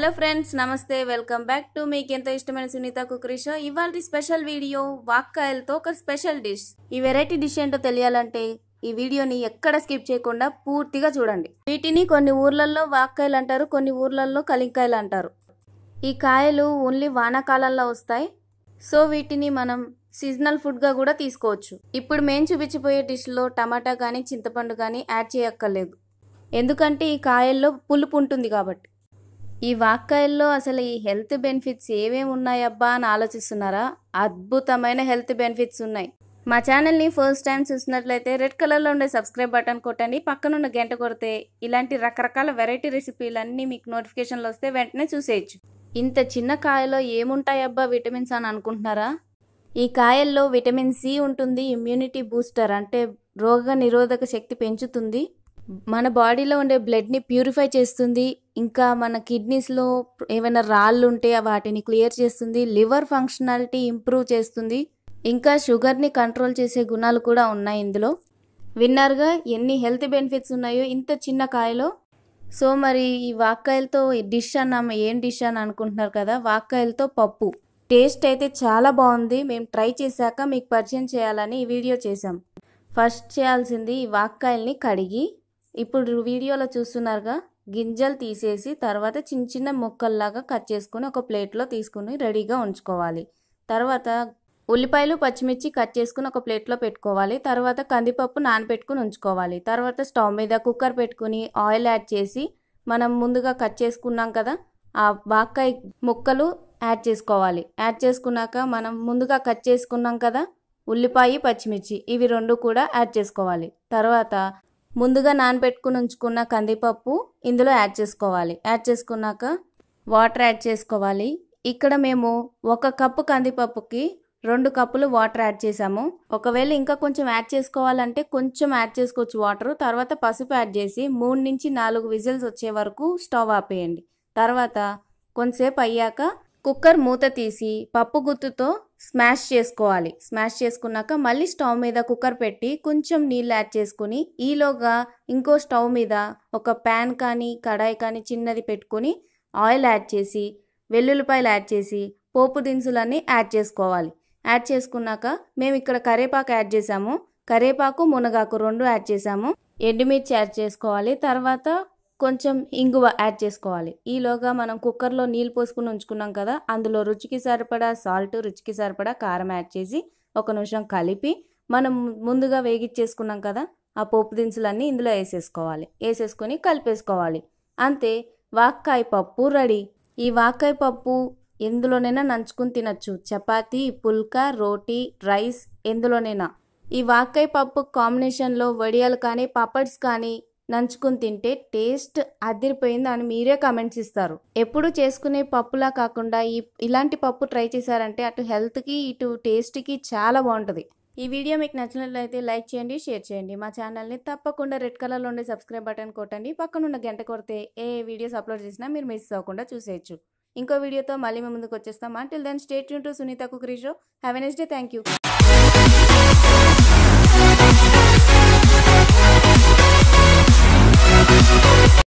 hello friends నమస్తే welcome back to మీకు ఎంతో ఇష్టమైన సునీత కుకరీ షో ఇవాళ స్పెషల్ వీడియో వాక్కాయలతో ఒక స్పెషల్ డిష్ ఈ వెరైటీ డిష్ ఏంటో తెలియాలంటే ఈ వీడియోని ఎక్కడ స్కిప్ చేయకుండా పూర్తిగా చూడండి వీటిని కొన్ని ఊర్లలో వాక్కాయలు అంటారు కొన్ని ఊర్లలో కలింకాయలు అంటారు ఈ కాయలు ఓన్లీ వానాకాలంలో వస్తాయి సో వీటిని మనం సీజనల్ ఫుడ్గా కూడా తీసుకోవచ్చు ఇప్పుడు మేము చూపించబోయే డిష్లో టమాటా కానీ చింతపండు కానీ యాడ్ చేయక్కర్లేదు ఎందుకంటే ఈ కాయల్లో పులుపు ఉంటుంది కాబట్టి ఈ వాక్కాయల్లో అసలు ఈ హెల్త్ బెనిఫిట్స్ ఏమేమి ఉన్నాయబ్బా అని ఆలోచిస్తున్నారా అద్భుతమైన హెల్త్ బెనిఫిట్స్ ఉన్నాయి మా ఛానల్ని ఫస్ట్ టైం చూసినట్లయితే రెడ్ కలర్లో ఉండే సబ్స్క్రైబ్ బటన్ కొట్టండి పక్కనున్న గంట కొడితే ఇలాంటి రకరకాల వెరైటీ రెసిపీలన్నీ మీకు నోటిఫికేషన్లు వస్తే వెంటనే చూసేయచ్చు ఇంత చిన్న కాయలో ఏముంటాయబ్బా విటమిన్స్ అని అనుకుంటున్నారా ఈ కాయల్లో విటమిన్ సి ఉంటుంది ఇమ్యూనిటీ బూస్టర్ అంటే రోగ నిరోధక శక్తి పెంచుతుంది మన బాడీలో ఉండే బ్లడ్ని ప్యూరిఫై చేస్తుంది ఇంకా మన కిడ్నీస్లో ఏమైనా రాళ్ళు ఉంటే వాటిని క్లియర్ చేస్తుంది లివర్ ఫంక్షనాలిటీ ఇంప్రూవ్ చేస్తుంది ఇంకా షుగర్ని కంట్రోల్ చేసే గుణాలు కూడా ఉన్నాయి ఇందులో విన్నర్గా ఎన్ని హెల్త్ బెనిఫిట్స్ ఉన్నాయో ఇంత చిన్న కాయలో సో మరి ఈ వాక్కాయలతో డిష్ అన్నాము ఏం డిష్ అని అనుకుంటున్నారు కదా వాక్కాయలతో పప్పు టేస్ట్ అయితే చాలా బాగుంది మేము ట్రై చేశాక మీకు పరిచయం చేయాలని ఈ వీడియో చేసాం ఫస్ట్ చేయాల్సింది ఈ వాక్కాయల్ని కడిగి ఇప్పుడు వీడియోలో చూస్తున్నారుగా గింజలు తీసేసి తర్వాత చిన్న చిన్న ముక్కల్లాగా కట్ చేసుకుని ఒక ప్లేట్లో తీసుకుని రెడీగా ఉంచుకోవాలి తర్వాత ఉల్లిపాయలు పచ్చిమిర్చి కట్ చేసుకుని ఒక ప్లేట్లో పెట్టుకోవాలి తర్వాత కందిపప్పు నానబెట్టుకుని ఉంచుకోవాలి తర్వాత స్టవ్ మీద కుక్కర్ పెట్టుకుని ఆయిల్ యాడ్ చేసి మనం ముందుగా కట్ చేసుకున్నాం కదా ఆ వాక్కాయ ముక్కలు యాడ్ చేసుకోవాలి యాడ్ చేసుకున్నాక మనం ముందుగా కట్ చేసుకున్నాం కదా ఉల్లిపాయ పచ్చిమిర్చి ఇవి రెండు కూడా యాడ్ చేసుకోవాలి తర్వాత ముందుగా నానబెట్టుకుని ఉంచుకున్న కందిపప్పు ఇందులో యాడ్ చేసుకోవాలి యాడ్ చేసుకున్నాక వాటర్ యాడ్ చేసుకోవాలి ఇక్కడ మేము ఒక కప్పు కందిపప్పుకి రెండు కప్పులు వాటర్ యాడ్ చేసాము ఒకవేళ ఇంకా కొంచెం యాడ్ చేసుకోవాలంటే కొంచెం యాడ్ చేసుకోవచ్చు వాటర్ తర్వాత పసుపు యాడ్ చేసి మూడు నుంచి నాలుగు విజిల్స్ వచ్చే వరకు స్టవ్ ఆపేయండి తర్వాత కొంతసేపు అయ్యాక కుక్కర్ మూత తీసి పప్పు గుత్తుతో స్మాష్ చేసుకోవాలి స్మాష్ చేసుకున్నాక మళ్ళీ స్టవ్ మీద కుక్కర్ పెట్టి కొంచెం నీళ్ళు యాడ్ చేసుకుని ఈలోగా ఇంకో స్టవ్ మీద ఒక ప్యాన్ కానీ కడాయి కానీ చిన్నది పెట్టుకుని ఆయిల్ యాడ్ చేసి వెల్లుల్లిపాయలు యాడ్ చేసి పోపు దినుసులన్నీ యాడ్ చేసుకోవాలి యాడ్ చేసుకున్నాక మేము ఇక్కడ కరేపాకు యాడ్ చేసాము కరేపాకు మునగాకు రెండు యాడ్ చేసాము ఎండుమిర్చి యాడ్ చేసుకోవాలి తర్వాత కొంచెం ఇంగువ యాడ్ చేసుకోవాలి ఈలోగా మనం కుక్కర్లో నీళ్ళు పోసుకుని ఉంచుకున్నాం కదా అందులో రుచికి సరిపడా సాల్ట్ రుచికి సరిపడా కారం యాడ్ చేసి ఒక నిమిషం కలిపి మనం ముందుగా వేగిచ్చేసుకున్నాం కదా ఆ పోపు దినుసులన్నీ ఇందులో వేసేసుకోవాలి వేసేసుకొని కలిపేసుకోవాలి అంతే వాక్కాయ పప్పు రెడీ ఈ వాక్కాయ పప్పు ఎందులోనైనా నంచుకుని తినచ్చు చపాతీ పుల్కా రోటీ రైస్ ఎందులోనైనా ఈ వాక్కాయ పప్పు కాంబినేషన్లో వడియాలు కానీ పపడ్స్ కానీ నంచుకుని తింటే టేస్ట్ అదిరిపోయింది అని మీరే కమెంట్స్ ఇస్తారు ఎప్పుడు చేసుకునే పప్పులా కాకుండా ఈ ఇలాంటి పప్పు ట్రై చేశారంటే అటు హెల్త్కి ఇటు టేస్ట్కి చాలా బాగుంటుంది ఈ వీడియో మీకు నచ్చినట్లయితే లైక్ చేయండి షేర్ చేయండి మా ఛానల్ని తప్పకుండా రెడ్ కలర్లో ఉండే సబ్స్క్రైబ్ బటన్ కొట్టండి పక్కనున్న గంట కొడితే ఏ వీడియోస్ అప్లోడ్ చేసినా మీరు మిస్ అవ్వకుండా చూసేయచ్చు ఇంకో వీడియోతో మళ్ళీ మీ ముందుకు వచ్చేస్తాం అంటిల్ దెన్ స్టేట్ యూన్ to Sunitha cookery show have a next day thank you